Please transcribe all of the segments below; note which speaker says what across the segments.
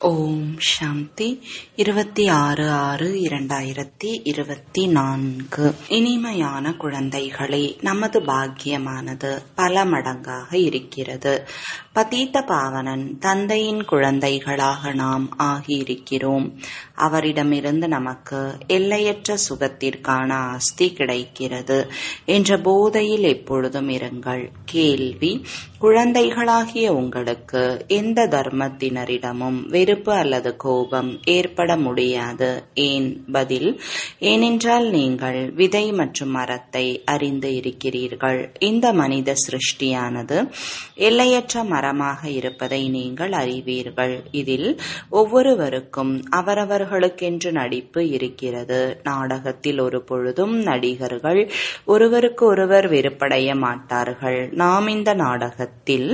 Speaker 1: ஓம் சாந்தி இருபத்தி ஆறு ஆறு இரண்டாயிரத்தி இருபத்தி நான்கு இனிமையான குழந்தைகளே நமது பாக்கியமானது பல மடங்காக இருக்கிறது பதீத்த பாவனன் தந்தையின் குழந்தைகளாக நாம் ஆகியிருக்கிறோம் அவரிடமிருந்து நமக்கு எல்லையற்ற சுகத்திற்கான ஆஸ்தி கிடைக்கிறது என்ற போதையில் எப்பொழுதும் இருங்கள் கேள்வி குழந்தைகளாகிய உங்களுக்கு எந்த தர்மத்தினரிடமும் வெறுப்பு அல்லது கோபம் ஏற்பட முடியாது ஏன் பதில் ஏனென்றால் நீங்கள் விதை மற்றும் மரத்தை அறிந்து இருக்கிறீர்கள் இந்த மனித சிருஷ்டியானது எல்லையற்ற மரமாக இருப்பதை நீங்கள் அறிவீர்கள் இதில் ஒவ்வொருவருக்கும் அவரவர்களுக்கென்று நடிப்பு இருக்கிறது நாடகத்தில் ஒரு பொழுதும் நடிகர்கள் ஒருவருக்கு ஒருவர் வெறுப்படைய மாட்டார்கள் நாம் இந்த நாடகத்தில்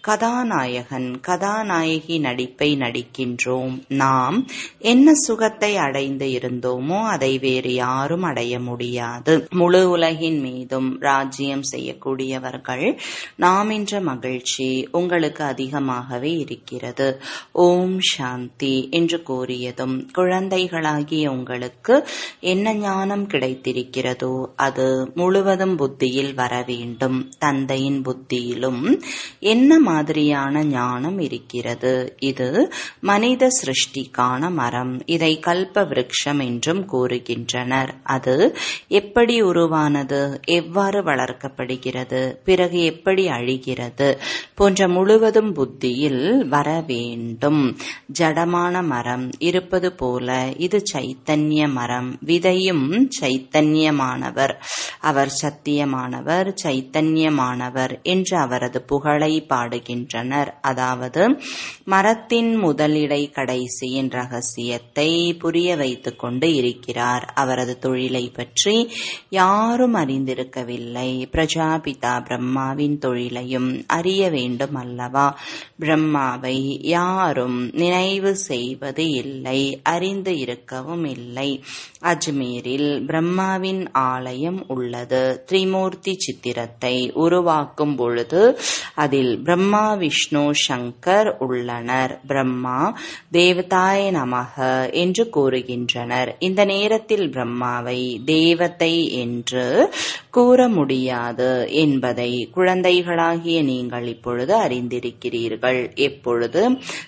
Speaker 1: கதாநாயகன் கதாநாயகி நடிப்பை நடிக்கின்றோம் நாம் என்ன சுகத்தை அடைந்து இருந்தோமோ அதை வேறு யாரும் அடைய முடியாது முழு உலகின் மீதும் ராஜ்யம் செய்யக்கூடியவர்கள் நாம் என்ற மகிழ்ச்சி உங்களுக்கு அதிகமாகவே இருக்கிறது ஓம் சாந்தி என்று கூறியதும் குழந்தைகளாகிய உங்களுக்கு என்ன ஞானம் கிடைத்திருக்கிறதோ அது முழுவதும் புத்தியில் வர வேண்டும் தந்தையின் புத்தியிலும் என்ன மாதிரியான ஞானம் இருக்கிறது இது மனித சிருஷ்டிக்கான மரம் இதை கல்ப விருட்சம் என்றும் கூறுகின்றனர் அது எப்படி உருவானது எவ்வாறு வளர்க்கப்படுகிறது பிறகு எப்படி அழிகிறது போன்ற முழுவதும் புத்தியில் வர வேண்டும் ஜடமான மரம் இருப்பது போல இது சைத்தன்ய மரம் விதையும் சைத்தன்யமானவர் அவர் சத்தியமானவர் சைத்தன்யமானவர் என்று அவரது புகழை பாடுகின்றனர் அதாவது மரத்தின் முதலிடை கடைசியின் ரகசியத்தை புரிய வைத்துக் கொண்டு இருக்கிறார் அவரது தொழிலை பற்றி யாரும் அறிந்திருக்கவில்லை பிரஜாபிதா பிரம்மாவின் தொழிலையும் அறிய வேண்டும் அல்லவா பிரம்மாவை யாரும் நினைவு செய்வது இல்லை அறிந்து இருக்கவும் இல்லை அஜ்மீரில் பிரம்மாவின் ஆலயம் உள்ளது திரிமூர்த்தி சித்திரத்தை உருவாக்கும் பொழுது அதில் பிரம்மா விஷ்ணு சங்கர் உள்ளனர் பிரம்மா தேவதாய நமக என்று கூறுகின்றனர் இந்த நேரத்தில் பிரம்மாவை தேவதை என்று கூற முடியாது என்பதை குழந்தைகளாகிய நீங்கள் இப்பொழுது அறிந்திருக்கிறீர்கள் எப்பொழுது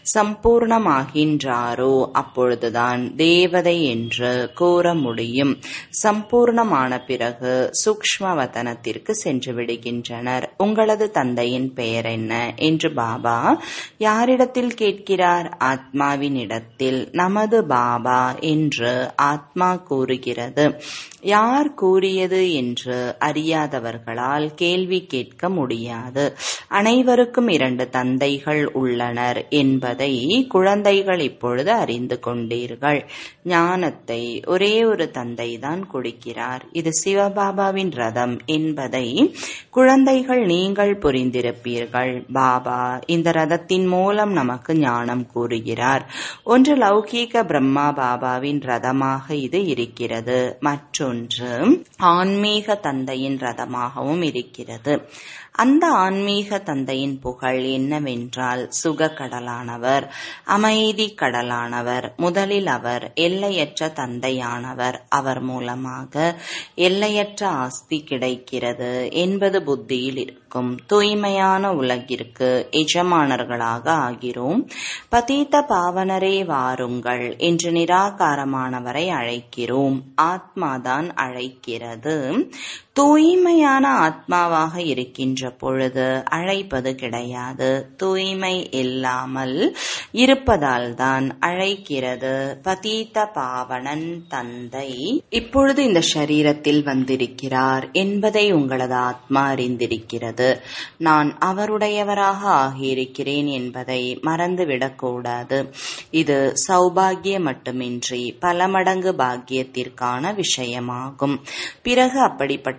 Speaker 1: சம்பூர்ணமாகின்றாரோ அப்பொழுதுதான் தேவதை என்று கூற முடியும் சம்பூர்ணமான பிறகு சூக்ஷ்ம வதனத்திற்கு சென்று விடுகின்றனர் உங்களது தந்தையின் பெயர் என்ன என்று பாபா யாரிடத்தில் கேட்கிறார் ஆத்மாவின் இடத்தில் நமது பாபா என்று ஆத்மா கூறுகிறது யார் கூறியது என்று அறியாதவர்களால் கேள்வி கேட்க முடியாது அனைவருக்கும் இரண்டு தந்தைகள் உள்ளனர் என்பதை குழந்தைகள் இப்பொழுது அறிந்து கொண்டீர்கள் ஞானத்தை ஒரே ஒரு தந்தை தான் கொடுக்கிறார் இது சிவபாபாவின் ரதம் என்பதை குழந்தைகள் நீங்கள் புரிந்திருப்பீர்கள் பாபா இந்த ரதத்தின் மூலம் நமக்கு ஞானம் கூறுகிறார் ஒன்று லௌகீக பிரம்மா பாபாவின் ரதமாக இது இருக்கிறது மற்றொன்று ஆன்மீக தந்தையின் ரதமாகவும் இருக்கிறது அந்த ஆன்மீக தந்தையின் புகழ் என்னவென்றால் சுக கடலானவர் அமைதி கடலானவர் முதலில் அவர் எல்லையற்ற தந்தையானவர் அவர் மூலமாக எல்லையற்ற ஆஸ்தி கிடைக்கிறது என்பது புத்தியில் இருக்கும் தூய்மையான உலகிற்கு எஜமானர்களாக ஆகிறோம் பதீத்த பாவனரே வாருங்கள் என்று நிராகாரமானவரை அழைக்கிறோம் ஆத்மாதான் அழைக்கிறது தூய்மையான ஆத்மாவாக இருக்கின்ற பொழுது அழைப்பது கிடையாது தூய்மை இல்லாமல் இருப்பதால் தான் அழைக்கிறது பதீத்த பாவனன் தந்தை இப்பொழுது இந்த சரீரத்தில் வந்திருக்கிறார் என்பதை உங்களது ஆத்மா அறிந்திருக்கிறது நான் அவருடையவராக ஆகியிருக்கிறேன் என்பதை மறந்துவிடக்கூடாது இது சௌபாகியம் மட்டுமின்றி பல மடங்கு பாக்கியத்திற்கான விஷயமாகும் பிறகு அப்படிப்பட்ட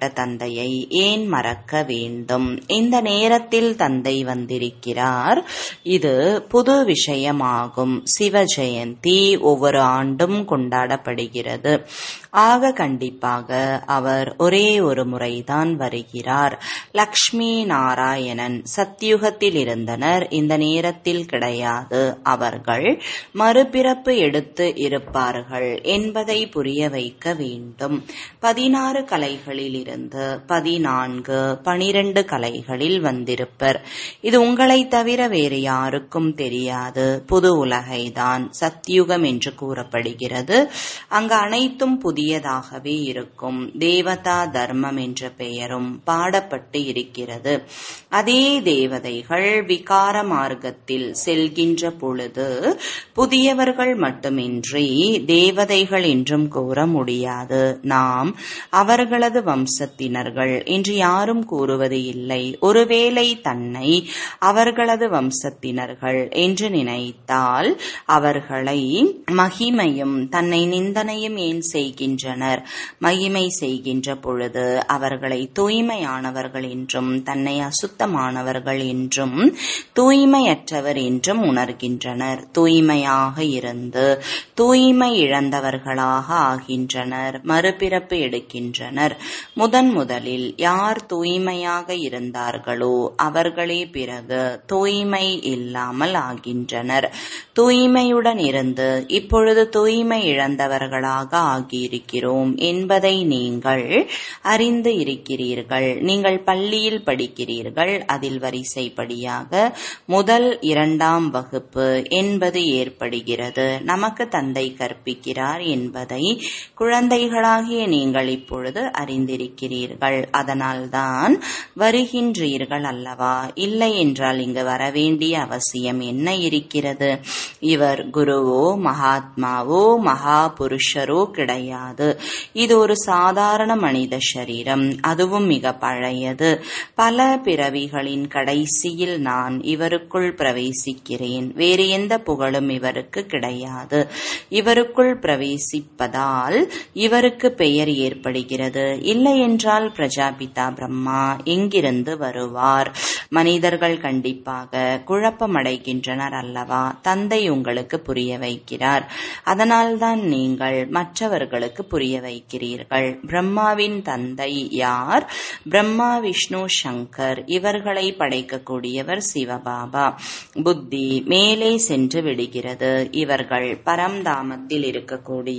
Speaker 1: இப்படிப்பட்ட தந்தையை ஏன் மறக்க வேண்டும் இந்த நேரத்தில் தந்தை வந்திருக்கிறார் இது புது விஷயமாகும் சிவ ஜெயந்தி ஒவ்வொரு ஆண்டும் கொண்டாடப்படுகிறது ஆக கண்டிப்பாக அவர் ஒரே ஒரு முறைதான் வருகிறார் லக்ஷ்மி நாராயணன் சத்தியுகத்தில் இருந்தனர் இந்த நேரத்தில் கிடையாது அவர்கள் மறுபிறப்பு எடுத்து இருப்பார்கள் என்பதை புரிய வைக்க வேண்டும் பதினாறு கலைகளில் இருந்து பதினான்கு பனிரெண்டு கலைகளில் வந்திருப்பர் இது உங்களை தவிர வேறு யாருக்கும் தெரியாது புது உலகைதான் சத்தியுகம் என்று கூறப்படுகிறது அங்கு அனைத்தும் புதியதாகவே இருக்கும் தேவதா தர்மம் என்ற பெயரும் பாடப்பட்டு இருக்கிறது அதே தேவதைகள் விகார மார்க்கத்தில் செல்கின்ற பொழுது புதியவர்கள் மட்டுமின்றி தேவதைகள் என்றும் கூற முடியாது நாம் அவர்களது வம்சத்தினர்கள் என்று யாரும் கூறுவது இல்லை ஒருவேளை தன்னை அவர்களது வம்சத்தினர்கள் என்று நினைத்தால் அவர்களை மகிமையும் தன்னை நிந்தனையும் ஏன் செய்கின்றனர் மகிமை செய்கின்ற பொழுது அவர்களை தூய்மையானவர்கள் என்றும் தன்னை அசுத்தமானவர்கள் என்றும் தூய்மையற்றவர் என்றும் உணர்கின்றனர் தூய்மையாக இருந்து தூய்மை இழந்தவர்களாக ஆகின்றனர் மறுபிறப்பு எடுக்கின்றனர் முதன் முதலில் யார் தூய்மையாக இருந்தார்களோ அவர்களே பிறகு தூய்மை இல்லாமல் ஆகின்றனர் தூய்மையுடன் இருந்து இப்பொழுது தூய்மை இழந்தவர்களாக ஆகியிருக்கிறோம் என்பதை நீங்கள் அறிந்து இருக்கிறீர்கள் நீங்கள் பள்ளியில் படிக்கிறீர்கள் அதில் வரிசைப்படியாக முதல் இரண்டாம் வகுப்பு என்பது ஏற்படுகிறது நமக்கு தந்தை கற்பிக்கிறார் என்பதை குழந்தைகளாகிய நீங்கள் இப்பொழுது அறிந்திருக்கிறீர்கள் அதனால்தான் வருகின்றீர்கள் அல்லவா இல்லை என்றால் இங்கு வரவேண்டிய அவசியம் என்ன இருக்கிறது இவர் குருவோ மகாத்மாவோ மகா புருஷரோ கிடையாது இது ஒரு சாதாரண மனித சரீரம் அதுவும் மிக பழையது பல பிறவிகளின் கடைசியில் நான் இவருக்குள் பிரவேசிக்கிறேன் வேறு எந்த புகழும் இவருக்கு கிடையாது இவருக்குள் பிரவேசிப்பதால் இவருக்கு பெயர் ஏற்படுகிறது இல்லை என்றால் பிரஜாபிதா பிரம்மா எங்கிருந்து வருவார் மனிதர்கள் கண்டிப்பாக குழப்பமடைகின்றனர் அல்லவா தந்தை உங்களுக்கு புரிய வைக்கிறார் அதனால்தான் நீங்கள் மற்றவர்களுக்கு புரிய வைக்கிறீர்கள் பிரம்மாவின் தந்தை யார் பிரம்மா விஷ்ணு சங்கர் இவர்களை படைக்கக்கூடியவர் சிவபாபா புத்தி மேலே சென்று விடுகிறது இவர்கள் பரம்தாமத்தில் இருக்கக்கூடிய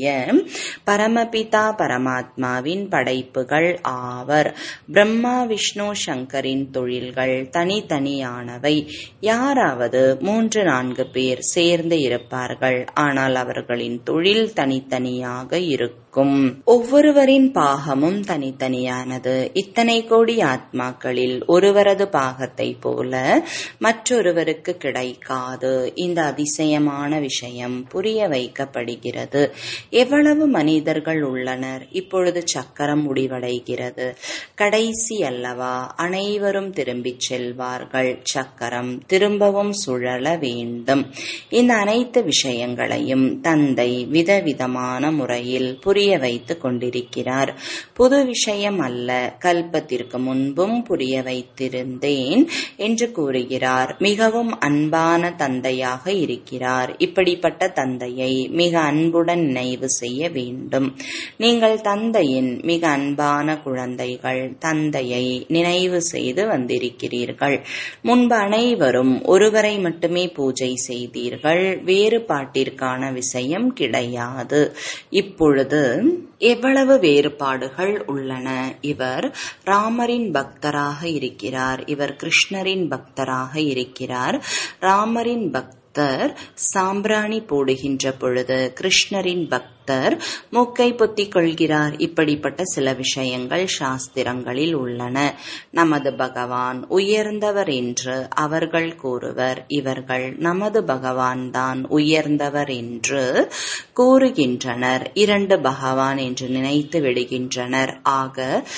Speaker 1: பரமபிதா பரமாத்மாவின் படைப்புகள் ஆவர் பிரம்மா விஷ்ணு சங்கரின் தொழில்கள் தனித்தனியானவை யாராவது மூன்று நான்கு பேர் சேர்ந்து இருப்பார்கள் ஆனால் அவர்களின் தொழில் தனித்தனியாக இருக்கும் ஒவ்வொருவரின் பாகமும் தனித்தனியானது இத்தனை கோடி ஆத்மாக்களில் ஒருவரது பாகத்தை போல மற்றொருவருக்கு கிடைக்காது இந்த அதிசயமான விஷயம் புரிய வைக்கப்படுகிறது எவ்வளவு மனிதர்கள் உள்ளனர் இப்பொழுது சக்கரம் முடிவடைகிறது கடைசி அல்லவா அனைவரும் திரும்பிச் செல்வார்கள் சக்கரம் திரும்பவும் சுழல வேண்டும் இந்த அனைத்து விஷயங்களையும் தந்தை விதவிதமான முறையில் புரிய வைத்துக் கொண்டிருக்கிறார் புது விஷயம் அல்ல கல்பத்திற்கு முன்பும் புரிய வைத்திருந்தேன் என்று கூறுகிறார் மிகவும் அன்பான தந்தையாக இருக்கிறார் இப்படிப்பட்ட தந்தையை மிக அன்புடன் நினைவு செய்ய வேண்டும் நீங்கள் தந்தையின் மிக அன்பான குழந்தைகள் தந்தையை நினைவு செய்து வந்திருக்கிறீர்கள் முன்பு அனைவரும் ஒருவரை மட்டுமே பூஜை செய்தீர்கள் வேறுபாட்டிற்கான விஷயம் கிடையாது இப்பொழுது எவ்வளவு வேறுபாடுகள் உள்ளன இவர் ராமரின் பக்தராக இருக்கிறார் இவர் கிருஷ்ணரின் பக்தராக இருக்கிறார் ராமரின் பக்தர் சாம்பிராணி போடுகின்ற பொழுது கிருஷ்ணரின் பக்தர் மூக்கை பொத்திக் கொள்கிறார் இப்படிப்பட்ட சில விஷயங்கள் சாஸ்திரங்களில் உள்ளன நமது பகவான் உயர்ந்தவர் என்று அவர்கள் கூறுவர் இவர்கள் நமது பகவான் தான் உயர்ந்தவர் என்று கூறுகின்றனர் இரண்டு பகவான் என்று நினைத்து விடுகின்றனர் ஆக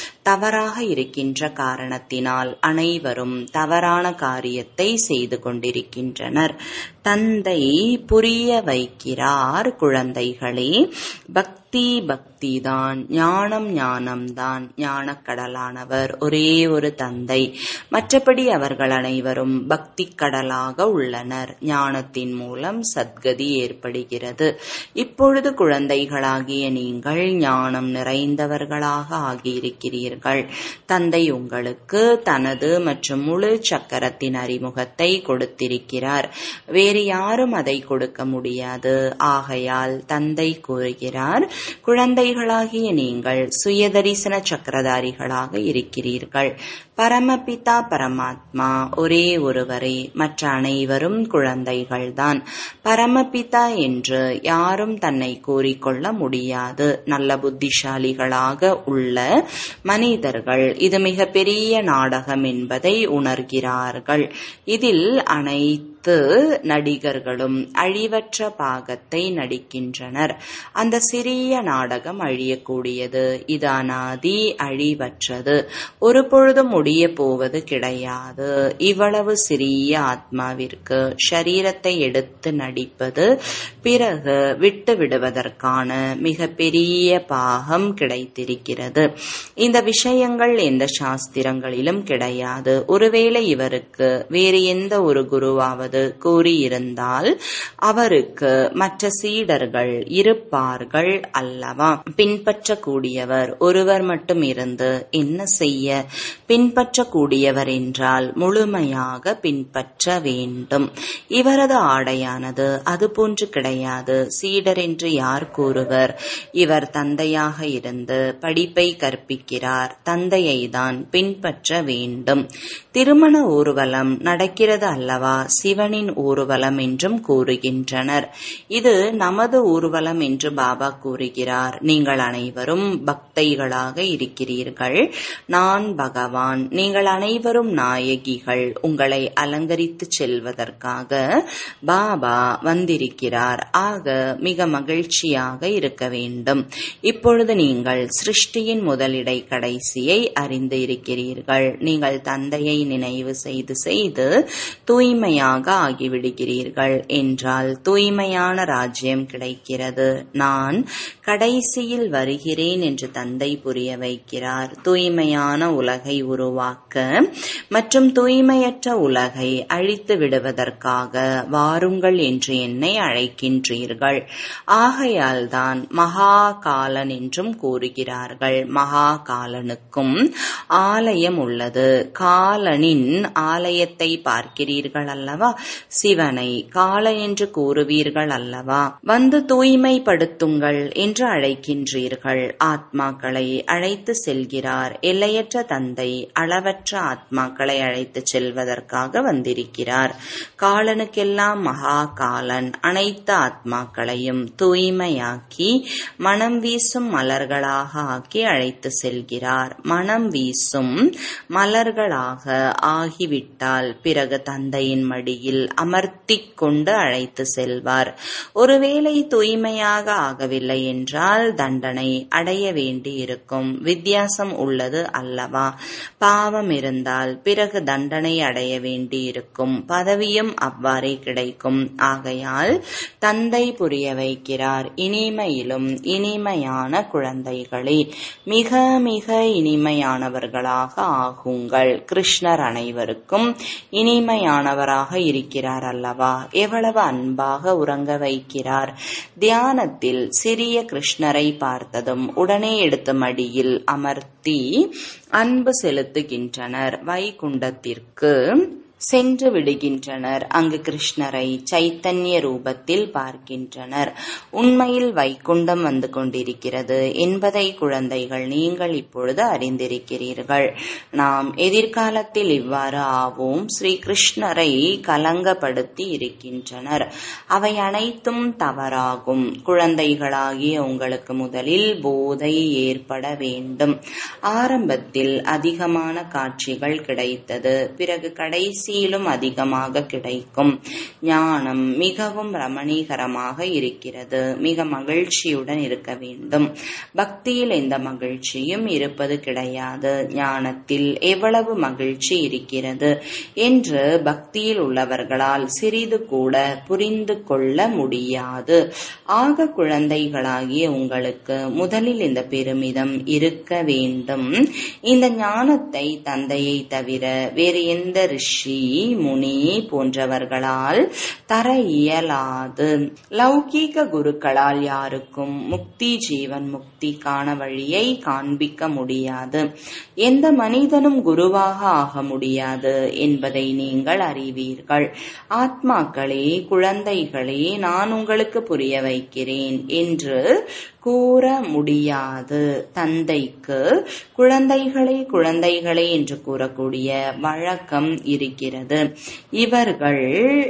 Speaker 1: தவறாக இருக்கின்ற காரணத்தினால் அனைவரும் தவறான காரியத்தை செய்து கொண்டிருக்கின்றனர் தந்தை புரிய வைக்கிறார் குழந்தைகளே பக்தி பக்தி பக்திதான் ஞானம் ஞானம்தான் ஞானக்கடலானவர் ஒரே ஒரு தந்தை மற்றபடி அவர்கள் அனைவரும் பக்தி கடலாக உள்ளனர் ஞானத்தின் மூலம் சத்கதி ஏற்படுகிறது இப்பொழுது குழந்தைகளாகிய நீங்கள் ஞானம் நிறைந்தவர்களாக ஆகியிருக்கிறீர்கள் தந்தை உங்களுக்கு தனது மற்றும் முழு சக்கரத்தின் அறிமுகத்தை கொடுத்திருக்கிறார் வேறு யாரும் அதை கொடுக்க முடியாது ஆகையால் தந்தை கூறுகிறார் குழந்தைகளாகிய நீங்கள் சுயதரிசன சக்கரதாரிகளாக இருக்கிறீர்கள் பரமபிதா பரமாத்மா ஒரே ஒருவரே மற்ற அனைவரும் குழந்தைகள்தான் பரமபிதா என்று யாரும் தன்னை கூறிக்கொள்ள முடியாது நல்ல புத்திசாலிகளாக உள்ள மனிதர்கள் இது மிக பெரிய நாடகம் என்பதை உணர்கிறார்கள் இதில் அனைத்து நடிகர்களும் அழிவற்ற பாகத்தை நடிக்கின்றனர் அந்த சிறிய நாடகம் அழியக்கூடியது இது அனாதி அழிவற்றது ஒரு பொழுதும் முடிய போவது கிடையாது இவ்வளவு சிறிய ஆத்மாவிற்கு ஷரீரத்தை எடுத்து நடிப்பது பிறகு விட்டு விடுவதற்கான மிக பெரிய பாகம் கிடைத்திருக்கிறது இந்த விஷயங்கள் எந்த சாஸ்திரங்களிலும் கிடையாது ஒருவேளை இவருக்கு வேறு எந்த ஒரு குருவாவது கூறியிருந்தால் அவருக்கு மற்ற சீடர்கள் இருப்பார்கள் அல்லவா பின்பற்றக்கூடியவர் ஒருவர் மட்டும் இருந்து என்ன செய்ய பின்பற்றக்கூடியவர் என்றால் முழுமையாக பின்பற்ற வேண்டும் இவரது ஆடையானது அதுபோன்று கிடையாது சீடர் என்று யார் கூறுவர் இவர் தந்தையாக இருந்து படிப்பை கற்பிக்கிறார் தந்தையை தான் பின்பற்ற வேண்டும் திருமண ஊர்வலம் நடக்கிறது அல்லவா சிவனின் ஊர்வலம் என்றும் கூறுகின்றனர் இது நமது ஊர்வலம் என்று பாபா கூறுகிறார் நீங்கள் அனைவரும் பக்தைகளாக இருக்கிறீர்கள் நான் பகவான் நீங்கள் அனைவரும் நாயகிகள் உங்களை அலங்கரித்து செல்வதற்காக பாபா வந்திருக்கிறார் ஆக மிக மகிழ்ச்சியாக இருக்க வேண்டும் இப்பொழுது நீங்கள் சிருஷ்டியின் முதலிடை கடைசியை அறிந்து இருக்கிறீர்கள் நீங்கள் தந்தையை நினைவு செய்து செய்து தூய்மையாக ஆகிவிடுகிறீர்கள் என்றால் தூய்மையான ராஜ்யம் கிடைக்கிறது நான் கடைசியில் வருகிறேன் என்று தந்தை புரிய வைக்கிறார் தூய்மையான உலகை உருவாக்க மற்றும் தூய்மையற்ற உலகை அழித்து விடுவதற்காக வாருங்கள் என்று என்னை அழைக்கின்றீர்கள் ஆகையால் தான் மகா காலன் என்றும் கூறுகிறார்கள் மகா காலனுக்கும் ஆலயம் உள்ளது காலனின் ஆலயத்தை பார்க்கிறீர்கள் அல்லவா சிவனை காலன் என்று கூறுவீர்கள் அல்லவா வந்து தூய்மைப்படுத்துங்கள் என்று அழைக்கின்றீர்கள் ஆத்மாக்களை அழைத்து செல்கிறார் எல்லையற்ற தந்தை அளவற்ற ஆத்மாக்களை அழைத்து செல்வதற்காக வந்திருக்கிறார் காலனுக்கெல்லாம் மகா காலன் அனைத்து ஆத்மாக்களையும் தூய்மையாக்கி மனம் வீசும் மலர்களாக ஆக்கி அழைத்து செல்கிறார் மனம் வீசும் மலர்களாக ஆகிவிட்டால் பிறகு தந்தையின் மடியில் அமர்த்திக் கொண்டு அழைத்து செல்வார் ஒருவேளை தூய்மையாக ஆகவில்லை என்றால் தண்டனை அடைய வேண்டியிருக்கும் வித்தியாசம் உள்ளது அல்லவா பாவம் இருந்தால் பிறகு தண்டனை அடைய வேண்டியிருக்கும் பதவியும் அவ்வாறே கிடைக்கும் ஆகையால் தந்தை புரிய வைக்கிறார் இனிமையிலும் இனிமையான குழந்தைகளே மிக மிக இனிமையானவர்களாக ஆகுங்கள் கிருஷ்ணர் அனைவருக்கும் இனிமையானவராக இருக்கிறார் அல்லவா எவ்வளவு அன்பாக உறங்க வைக்கிறார் தியானத்தில் சிறிய கிருஷ்ணரை பார்த்ததும் உடனே எடுத்து மடியில் அமர்த்தி அன்பு செலுத்துகின்றனர் வைகுண்டத்திற்கு சென்று விடுகின்றனர் அங்கு கிருஷ்ணரை சைத்தன்ய ரூபத்தில் பார்க்கின்றனர் உண்மையில் வைகுண்டம் வந்து கொண்டிருக்கிறது என்பதை குழந்தைகள் நீங்கள் இப்பொழுது அறிந்திருக்கிறீர்கள் நாம் எதிர்காலத்தில் இவ்வாறு ஆவோம் ஸ்ரீ கிருஷ்ணரை கலங்கப்படுத்தி இருக்கின்றனர் அவை அனைத்தும் தவறாகும் குழந்தைகளாகிய உங்களுக்கு முதலில் போதை ஏற்பட வேண்டும் ஆரம்பத்தில் அதிகமான காட்சிகள் கிடைத்தது பிறகு கடைசி பக்தியிலும் அதிகமாக கிடைக்கும் ஞானம் மிகவும் ரமணீகரமாக இருக்கிறது மிக மகிழ்ச்சியுடன் இருக்க வேண்டும் பக்தியில் எந்த மகிழ்ச்சியும் இருப்பது கிடையாது ஞானத்தில் எவ்வளவு மகிழ்ச்சி இருக்கிறது என்று பக்தியில் உள்ளவர்களால் சிறிது கூட புரிந்து கொள்ள முடியாது ஆக குழந்தைகளாகிய உங்களுக்கு முதலில் இந்த பெருமிதம் இருக்க வேண்டும் இந்த ஞானத்தை தந்தையை தவிர வேறு எந்த ரிஷி முனி போன்றவர்களால் தர இயலாது லௌகீக குருக்களால் யாருக்கும் முக்தி ஜீவன் முக்திக்கான வழியை காண்பிக்க முடியாது எந்த மனிதனும் குருவாக ஆக முடியாது என்பதை நீங்கள் அறிவீர்கள் ஆத்மாக்களே குழந்தைகளே நான் உங்களுக்கு புரிய வைக்கிறேன் என்று கூற முடியாது தந்தைக்கு குழந்தைகளே குழந்தைகளே என்று கூறக்கூடிய வழக்கம் இருக்கிறது இவர்கள்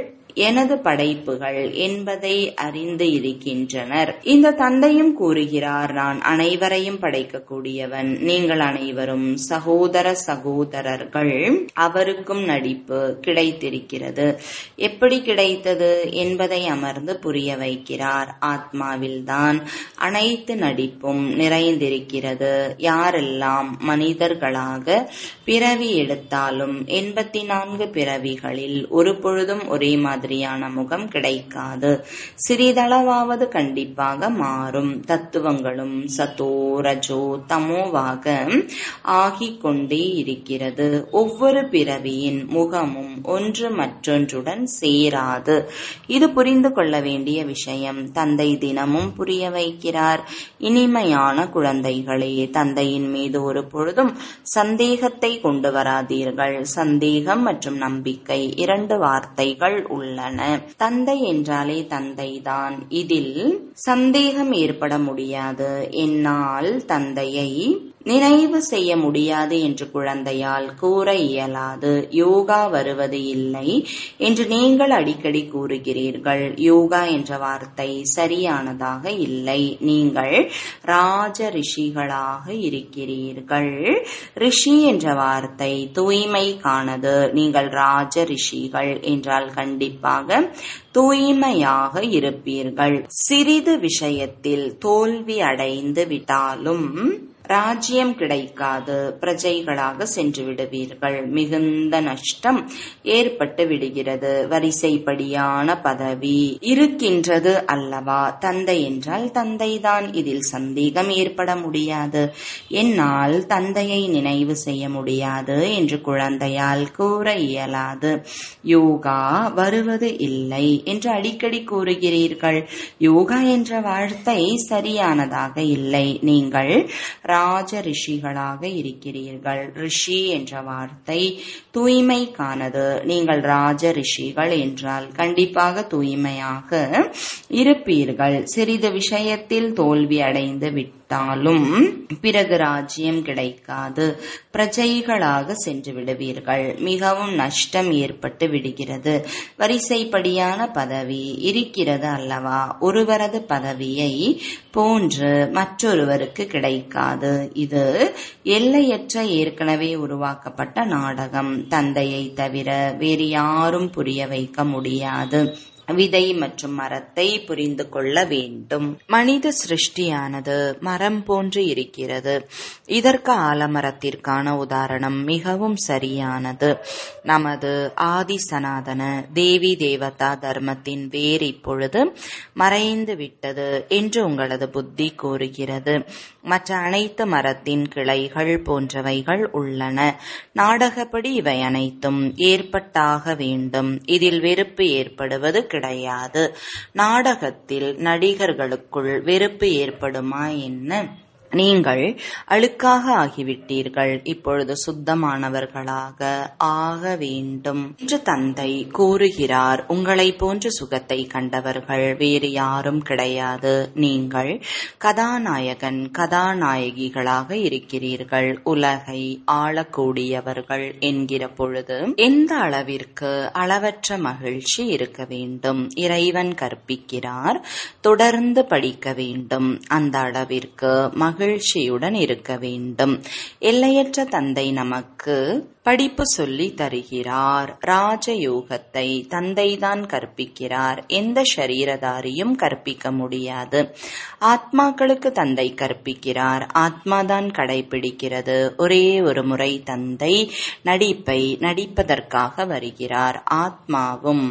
Speaker 1: எனது படைப்புகள் என்பதை அறிந்து இருக்கின்றனர் இந்த தந்தையும் கூறுகிறார் நான் அனைவரையும் படைக்கக்கூடியவன் நீங்கள் அனைவரும் சகோதர சகோதரர்கள் அவருக்கும் நடிப்பு கிடைத்திருக்கிறது எப்படி கிடைத்தது என்பதை அமர்ந்து புரிய வைக்கிறார் ஆத்மாவில்தான் அனைத்து நடிப்பும் நிறைந்திருக்கிறது யாரெல்லாம் மனிதர்களாக பிறவி எடுத்தாலும் எண்பத்தி நான்கு பிறவிகளில் ஒரு பொழுதும் ஒரே மாதிரி மாதிரியான முகம் கிடைக்காது சிறிதளவாவது கண்டிப்பாக மாறும் தத்துவங்களும் சத்தோ ரஜோ தமோவாக ஆகிக் கொண்டே இருக்கிறது ஒவ்வொரு பிறவியின் முகமும் ஒன்று மற்றொன்றுடன் சேராது இது புரிந்து கொள்ள வேண்டிய விஷயம் தந்தை தினமும் புரிய வைக்கிறார் இனிமையான குழந்தைகளே தந்தையின் மீது ஒரு பொழுதும் சந்தேகத்தை கொண்டு வராதீர்கள் சந்தேகம் மற்றும் நம்பிக்கை இரண்டு வார்த்தைகள் உள்ளன தந்தை என்றாலே தந்தைதான் இதில் சந்தேகம் ஏற்பட முடியாது என்னால் தந்தையை நினைவு செய்ய முடியாது என்று குழந்தையால் கூற இயலாது யோகா வருவது இல்லை என்று நீங்கள் அடிக்கடி கூறுகிறீர்கள் யோகா என்ற வார்த்தை சரியானதாக இல்லை நீங்கள் ராஜ ரிஷிகளாக இருக்கிறீர்கள் ரிஷி என்ற வார்த்தை தூய்மைக்கானது நீங்கள் ராஜ ரிஷிகள் என்றால் கண்டிப்பாக தூய்மையாக இருப்பீர்கள் சிறிது விஷயத்தில் தோல்வி அடைந்து விட்டாலும் ராஜ்யம் கிடைக்காது பிரஜைகளாக சென்று விடுவீர்கள் மிகுந்த நஷ்டம் ஏற்பட்டு விடுகிறது வரிசைப்படியான பதவி இருக்கின்றது அல்லவா தந்தை என்றால் தந்தைதான் இதில் சந்தேகம் ஏற்பட முடியாது என்னால் தந்தையை நினைவு செய்ய முடியாது என்று குழந்தையால் கூற இயலாது யோகா வருவது இல்லை என்று அடிக்கடி கூறுகிறீர்கள் யோகா என்ற வார்த்தை சரியானதாக இல்லை நீங்கள் ராஜ ரிஷிகளாக இருக்கிறீர்கள் ரிஷி என்ற வார்த்தை தூய்மைக்கானது நீங்கள் ராஜ ரிஷிகள் என்றால் கண்டிப்பாக தூய்மையாக இருப்பீர்கள் சிறிது விஷயத்தில் தோல்வி அடைந்து விட்டாலும் பிறகு ராஜ்யம் கிடைக்காது பிரஜைகளாக சென்று விடுவீர்கள் மிகவும் நஷ்டம் ஏற்பட்டு விடுகிறது வரிசைப்படியான பதவி இருக்கிறது அல்லவா ஒருவரது பதவியை போன்று மற்றொருவருக்கு கிடைக்காது இது எல்லையற்ற ஏற்கனவே உருவாக்கப்பட்ட நாடகம் தந்தையை தவிர வேறு யாரும் புரிய வைக்க முடியாது விதை மற்றும் மரத்தை புரிந்து கொள்ள வேண்டும் மனித சிருஷ்டியானது மரம் போன்று இருக்கிறது இதற்கு ஆலமரத்திற்கான உதாரணம் மிகவும் சரியானது நமது ஆதி சனாதன தேவி தேவதா தர்மத்தின் வேர் இப்பொழுது மறைந்து விட்டது என்று உங்களது புத்தி கூறுகிறது மற்ற அனைத்து மரத்தின் கிளைகள் போன்றவைகள் உள்ளன நாடகப்படி இவை அனைத்தும் ஏற்பட்டாக வேண்டும் இதில் வெறுப்பு ஏற்படுவது கிடையாது நாடகத்தில் நடிகர்களுக்குள் வெறுப்பு ஏற்படுமா என்ன நீங்கள் அழுக்காக ஆகிவிட்டீர்கள் இப்பொழுது சுத்தமானவர்களாக ஆக வேண்டும் என்று தந்தை கூறுகிறார் உங்களை போன்ற சுகத்தை கண்டவர்கள் வேறு யாரும் கிடையாது நீங்கள் கதாநாயகன் கதாநாயகிகளாக இருக்கிறீர்கள் உலகை ஆளக்கூடியவர்கள் என்கிற பொழுது எந்த அளவிற்கு அளவற்ற மகிழ்ச்சி இருக்க வேண்டும் இறைவன் கற்பிக்கிறார் தொடர்ந்து படிக்க வேண்டும் அந்த அளவிற்கு மகிழ்ச்சியுடன் இருக்க வேண்டும் எல்லையற்ற தந்தை நமக்கு படிப்பு சொல்லி தருகிறார் ராஜயோகத்தை தந்தைதான் கற்பிக்கிறார் எந்த சரீரதாரியும் கற்பிக்க முடியாது ஆத்மாக்களுக்கு தந்தை கற்பிக்கிறார் ஆத்மாதான் கடைபிடிக்கிறது ஒரே ஒரு முறை தந்தை நடிப்பை நடிப்பதற்காக வருகிறார் ஆத்மாவும்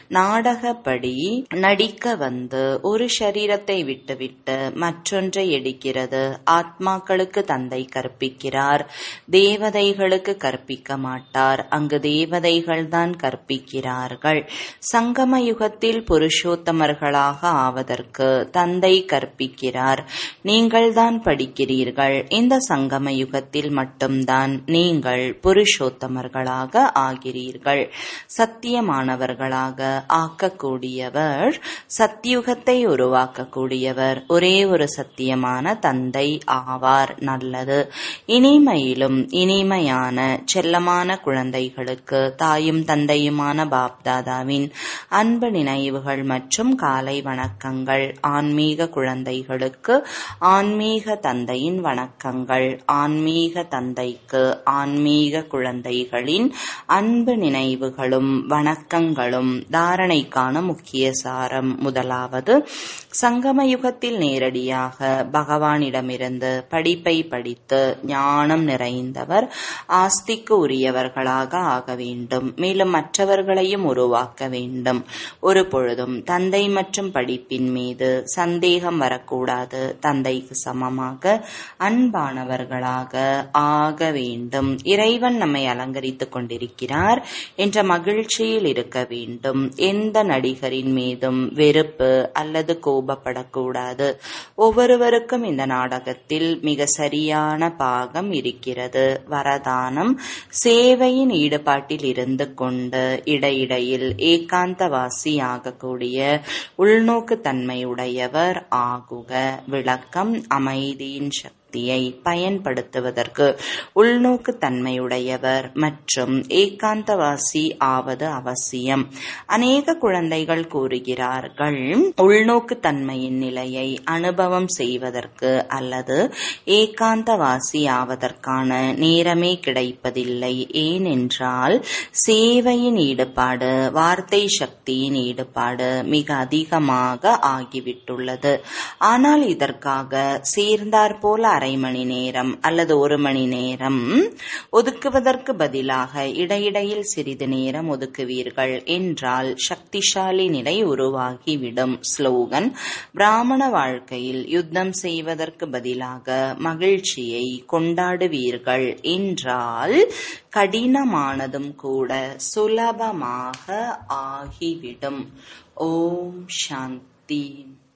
Speaker 1: நாடகப்படி நடிக்க வந்து ஒரு சரீரத்தை விட்டுவிட்டு மற்றொன்றை எடுக்கிறது ஆத்மாக்களுக்கு தந்தை கற்பிக்கிறார் தேவதைகளுக்கு கற்பிக்க மாட்டார் அங்கு தேவதைகள் தான் கற்பிக்கிறார்கள் சங்கம யுகத்தில் புருஷோத்தமர்களாக ஆவதற்கு தந்தை கற்பிக்கிறார் நீங்கள் தான் படிக்கிறீர்கள் இந்த சங்கம யுகத்தில் மட்டும்தான் நீங்கள் புருஷோத்தமர்களாக ஆகிறீர்கள் சத்தியமானவர்களாக ஆக்கக்கூடியவர் சத்தியுகத்தை உருவாக்கக்கூடியவர் ஒரே ஒரு சத்தியமான தந்தை ஆவார் நல்லது இனிமையிலும் இனிமையான செல்லமான குழந்தைகளுக்கு தாயும் தந்தையுமான பாப்தாதாவின் அன்பு நினைவுகள் மற்றும் காலை வணக்கங்கள் ஆன்மீக குழந்தைகளுக்கு ஆன்மீக தந்தையின் வணக்கங்கள் ஆன்மீக தந்தைக்கு ஆன்மீக குழந்தைகளின் அன்பு நினைவுகளும் வணக்கங்களும் தாரணைக்கான முக்கிய சாரம் முதலாவது சங்கம யுகத்தில் நேரடியாக பகவானிடமிருந்து படிப்பை படித்து ஞானம் நிறைந்தவர் ஆஸ்திக்கு உரியவர்களாக ஆக வேண்டும் மேலும் மற்றவர்களையும் உருவாக்க வேண்டும் ஒரு பொழுதும் தந்தை மற்றும் படிப்பின் மீது சந்தேகம் வரக்கூடாது தந்தைக்கு சமமாக அன்பானவர்களாக ஆக வேண்டும் இறைவன் நம்மை அலங்கரித்துக் கொண்டிருக்கிறார் என்ற மகிழ்ச்சியில் இருக்க வேண்டும் எந்த நடிகரின் மீதும் வெறுப்பு அல்லது கோபப்படக்கூடாது ஒவ்வொருவருக்கும் இந்த நாடகத்தில் மிக சரியான பாகம் இருக்கிறது வரதானம் சேவையின் ஈடுபாட்டில் இருந்து கொண்டு இடையிடையில் ஏகாந்தவாசி ஆகக்கூடிய உள்நோக்கு தன்மையுடையவர் ஆகுக விளக்கம் அமைதியின் சக்தி சக்தியை பயன்படுத்துவதற்கு உள்நோக்கு தன்மையுடையவர் மற்றும் ஏகாந்தவாசி ஆவது அவசியம் அநேக குழந்தைகள் கூறுகிறார்கள் உள்நோக்கு தன்மையின் நிலையை அனுபவம் செய்வதற்கு அல்லது ஏகாந்தவாசி ஆவதற்கான நேரமே கிடைப்பதில்லை ஏனென்றால் சேவையின் ஈடுபாடு வார்த்தை சக்தியின் ஈடுபாடு மிக அதிகமாக ஆகிவிட்டுள்ளது ஆனால் இதற்காக சேர்ந்தார் போல அரை மணி நேரம் அல்லது ஒரு மணி நேரம் ஒதுக்குவதற்கு பதிலாக இடையிடையில் சிறிது நேரம் ஒதுக்குவீர்கள் என்றால் சக்திசாலி நிலை உருவாகிவிடும் ஸ்லோகன் பிராமண வாழ்க்கையில் யுத்தம் செய்வதற்கு பதிலாக மகிழ்ச்சியை கொண்டாடுவீர்கள் என்றால் கடினமானதும் கூட சுலபமாக ஆகிவிடும் ஓம் சாந்தி